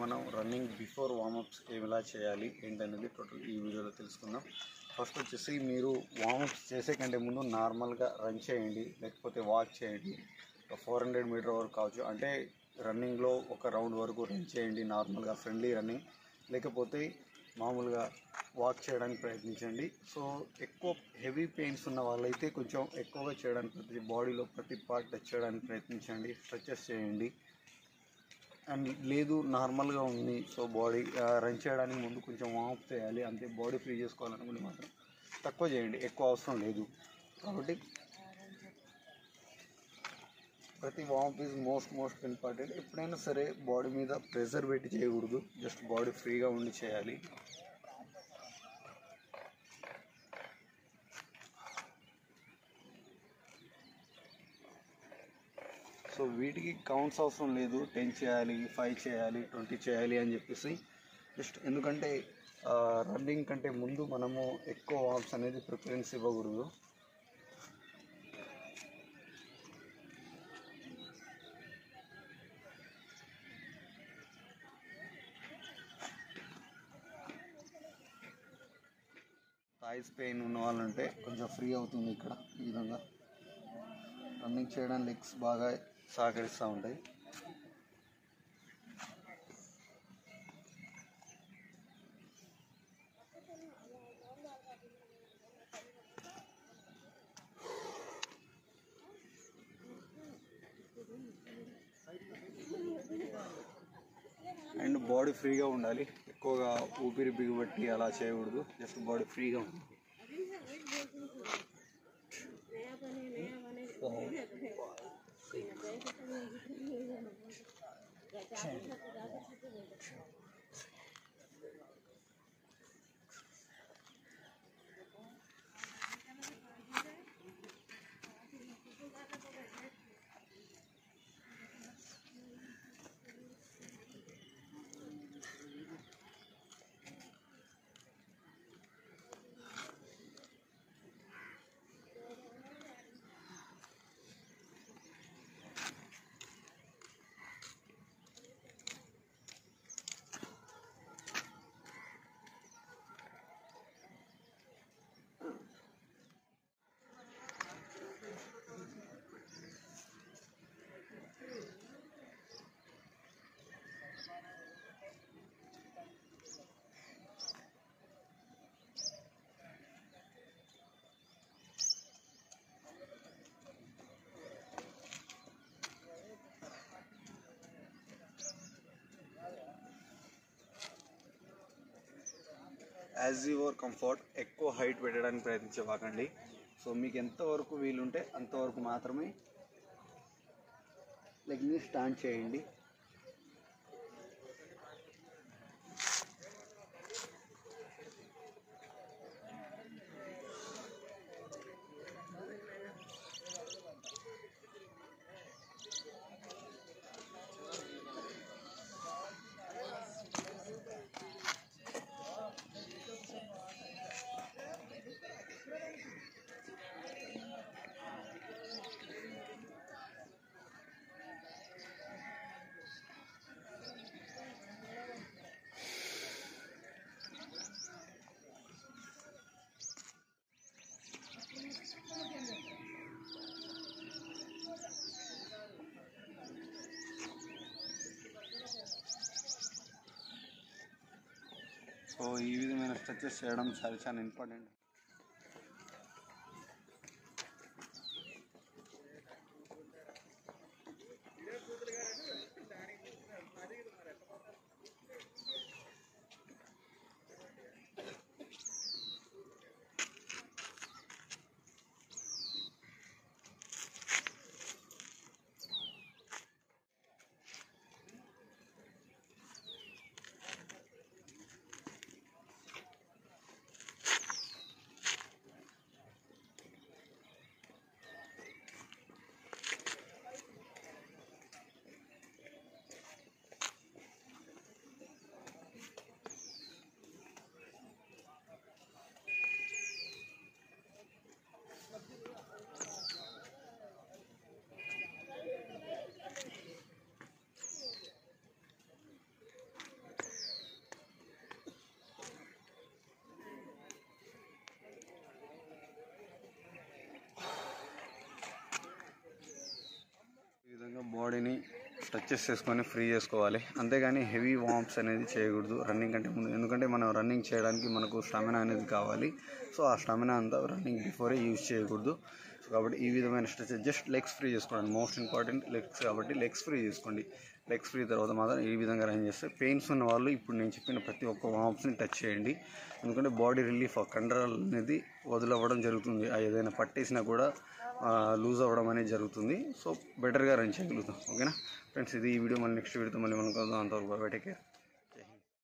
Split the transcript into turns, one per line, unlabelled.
మనం running before warm-ups ఎలా చేయాలి ఏంటనేది టోటల్ ఈ వీడియోలో తెలుసుకుందాం ఫస్ట్ వచ్చేసి మీరు వార్మప్స్ చేసే కంటే ముందు నార్మల్గా రన్ చేయండి లేకపోతే వాక్ చేయండి ఒక ఫోర్ హండ్రెడ్ మీటర్ వరకు కావచ్చు అంటే రన్నింగ్లో ఒక రౌండ్ వరకు రన్ చేయండి నార్మల్గా ఫ్రెండ్లీ రన్నింగ్ లేకపోతే మామూలుగా వాక్ చేయడానికి ప్రయత్నించండి సో ఎక్కువ హెవీ పెయిన్స్ ఉన్న వాళ్ళైతే కొంచెం ఎక్కువగా చేయడానికి ప్రతి బాడీలో ప్రతి పార్ట్ టచ్ చేయడానికి ప్రయత్నించండి స్ట్రెచెస్ చేయండి అండ్ లేదు నార్మల్గా ఉంది సో బాడీ రన్ చేయడానికి ముందు కొంచెం వామప్ చేయాలి అంతే బాడీ ఫ్రీ చేసుకోవాలనుకుంటే మాత్రం తక్కువ చేయండి ఎక్కువ అవసరం లేదు కాబట్టి ప్రతి warm up is most most important ఎప్పుడైనా సరే బాడీ మీద ప్రెషర్ పెట్టి చేయకూడదు జస్ట్ బాడీ ఫ్రీగా ఉండి చేయాలి సో వీటికి కౌంట్స్ అవసరం లేదు టెన్ చేయాలి ఫైవ్ చేయాలి ట్వంటీ చేయాలి అని చెప్పేసి జస్ట్ ఎందుకంటే రన్నింగ్ కంటే ముందు మనము ఎక్కువ వామ్స్ అనేది ప్రిఫరెన్స్ ఇవ్వకూడదు థాయిస్ పెయిన్ ఉన్న వాళ్ళంటే కొంచెం ఫ్రీ అవుతుంది ఇక్కడ ఈ విధంగా రన్నింగ్ చేయడానికి లెగ్స్ బాగా సహకరిస్తూ ఉంటాయి అండ్ బాడీ ఫ్రీగా ఉండాలి ఎక్కువగా ఊపిరి బిగుబట్టి అలా చేయకూడదు జస్ట్ బాడీ ఫ్రీగా ఉండాలి యాజ్ యువర్ కంఫర్ట్ ఎక్కువ హైట్ పెట్టడానికి ప్రయత్నించవాకండి సో మీకు ఎంతవరకు వీలుంటే అంతవరకు మాత్రమే లెగ్ని స్టాండ్ చేయండి సో ఈ విధమైన స్ట్రెచెస్ చేయడం చాలా చాలా ఇంపార్టెంట్ ఇంకా బాడీని స్ట్రెచెస్ చేసుకొని ఫ్రీ చేసుకోవాలి అంతేగాని హెవీ వార్మ్స్ అనేది చేయకూడదు రన్నింగ్ కంటే ముందు ఎందుకంటే మనం రన్నింగ్ చేయడానికి మనకు స్టామినా అనేది కావాలి సో ఆ స్టామినా అంతా రన్నింగ్ బిఫోరే యూజ్ చేయకూడదు సో కాబట్టి ఈ విధమైన స్ట్రెచెస్ జస్ట్ లెగ్స్ ఫ్రీ చేసుకోండి మోస్ట్ ఇంపార్టెంట్ లెగ్స్ కాబట్టి లెగ్స్ ఫ్రీ చేసుకోండి లెగ్స్ ఫ్రీ తర్వాత మాత్రం ఈ విధంగా రన్ చేస్తే పెయిన్స్ ఉన్న వాళ్ళు ఇప్పుడు నేను చెప్పిన ప్రతి ఒక్క వామ్స్ని టచ్ చేయండి ఎందుకంటే బాడీ రిలీఫ్ ఆ కండరాలు అనేది వదిలవ్వడం జరుగుతుంది ఆ ఏదైనా పట్టేసినా కూడా లూజ్ అవ్వడం అనేది జరుగుతుంది సో బెటర్గా రన్ చేయగలుగుతాం ఓకేనా ఫ్రెండ్స్ ఇది ఈ వీడియో మళ్ళీ నెక్స్ట్ వీడియోతో మళ్ళీ మనం కలుద్దాం అంతవరకు బై టేక్ కేర్